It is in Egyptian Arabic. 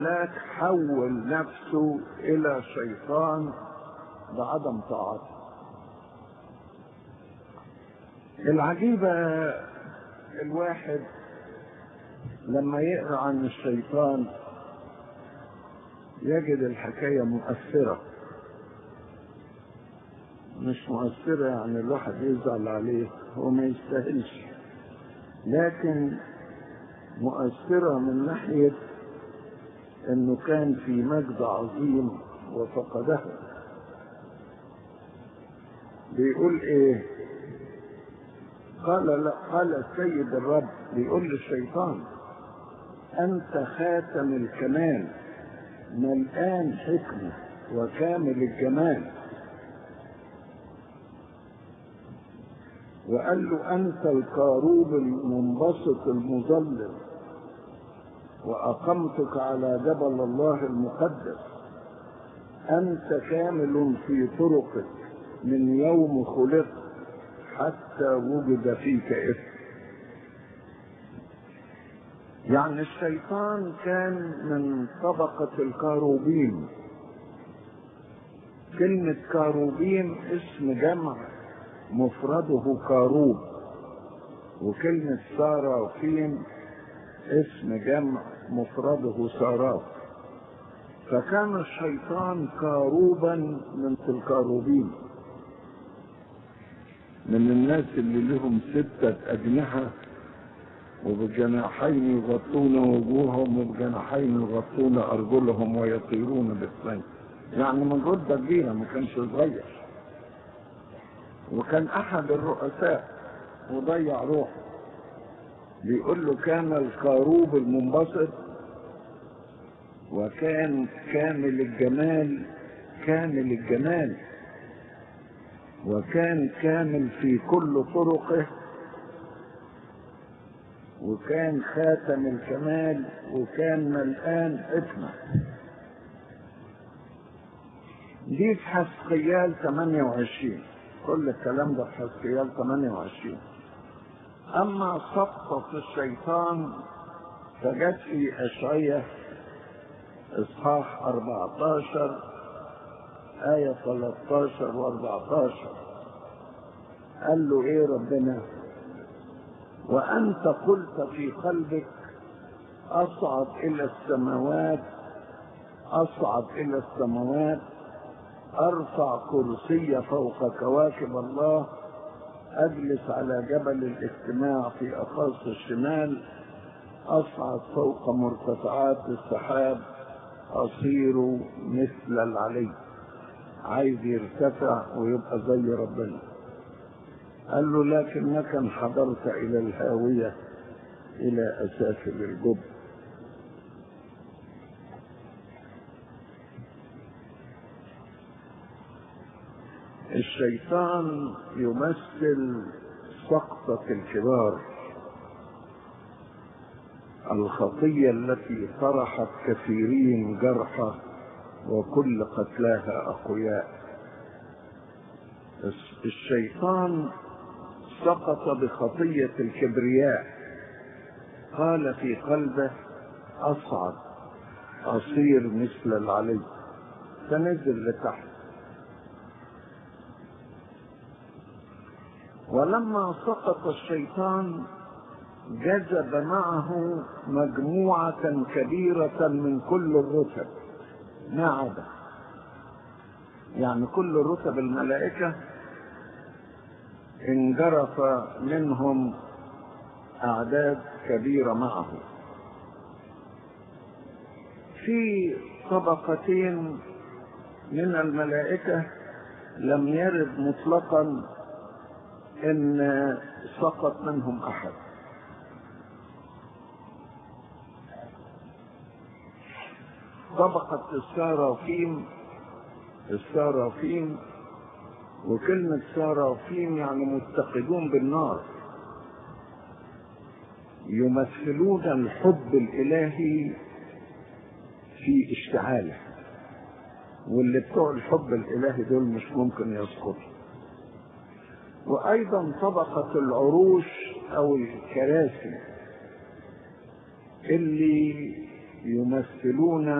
لك حول نفسه الى شيطان بعدم طاعته العجيبة الواحد لما يقرأ عن الشيطان يجد الحكاية مؤثرة مش مؤثرة يعني الواحد يزعل عليه هو ما يستاهلش لكن مؤثرة من ناحية انه كان في مجد عظيم وفقده بيقول ايه قال لا قال السيد الرب بيقول للشيطان انت خاتم الكمال ملآن حكمة وكامل الجمال وقال له انت الكاروب المنبسط المظلل واقمتك على جبل الله المقدس انت كامل في طرقك من يوم خلقت حتى وجد فيك اثم يعني الشيطان كان من طبقة الكاروبين كلمة كاروبين اسم جمع مفرده كاروب وكلمة سارافين اسم جمع مفرده سارات فكان الشيطان كاروبا من الكاروبين من الناس اللي لهم ستة أجنحة وبجناحين يغطون وجوههم وبجناحين يغطون أرجلهم ويطيرون بالطير يعني من جدة كبيرة ما كانش صغير وكان أحد الرؤساء وضيع روحه بيقول له كان الكاروب المنبسط وكان كامل الجمال كامل الجمال وكان كامل في كل طرقه وكان خاتم الكمال وكان ملآن حكمة دي في حسقيال 28 كل الكلام ده في حسقيال 28 أما سقطة الشيطان فجت في أشعية إصحاح 14 آية 13 و 14 قال له إيه ربنا وأنت قلت في قلبك أصعد إلى السماوات أصعد إلى السماوات أرفع كرسي فوق كواكب الله أجلس على جبل الاجتماع في أقاصي الشمال أصعد فوق مرتفعات السحاب أصير مثل العلي عايز يرتفع ويبقى زي ربنا قال له لكنك انحدرت إلى الهاوية إلى أسافل الجب الشيطان يمثل سقطة الكبار الخطية التي طرحت كثيرين جرحى وكل قتلاها أقوياء الشيطان سقط بخطية الكبرياء قال في قلبه أصعد أصير مثل العلي فنزل لتحت ولما سقط الشيطان جذب معه مجموعة كبيرة من كل الرتب ما عدا يعني كل رتب الملائكة انجرف منهم أعداد كبيرة معه في طبقتين من الملائكة لم يرد مطلقا ان سقط منهم احد طبقة السارافين السارافين وكلمة سارافين يعني متقدون بالنار يمثلون الحب الإلهي في اشتعاله واللي بتوع الحب الإلهي دول مش ممكن يسقطوا وايضا طبقة العروش او الكراسي اللي يمثلون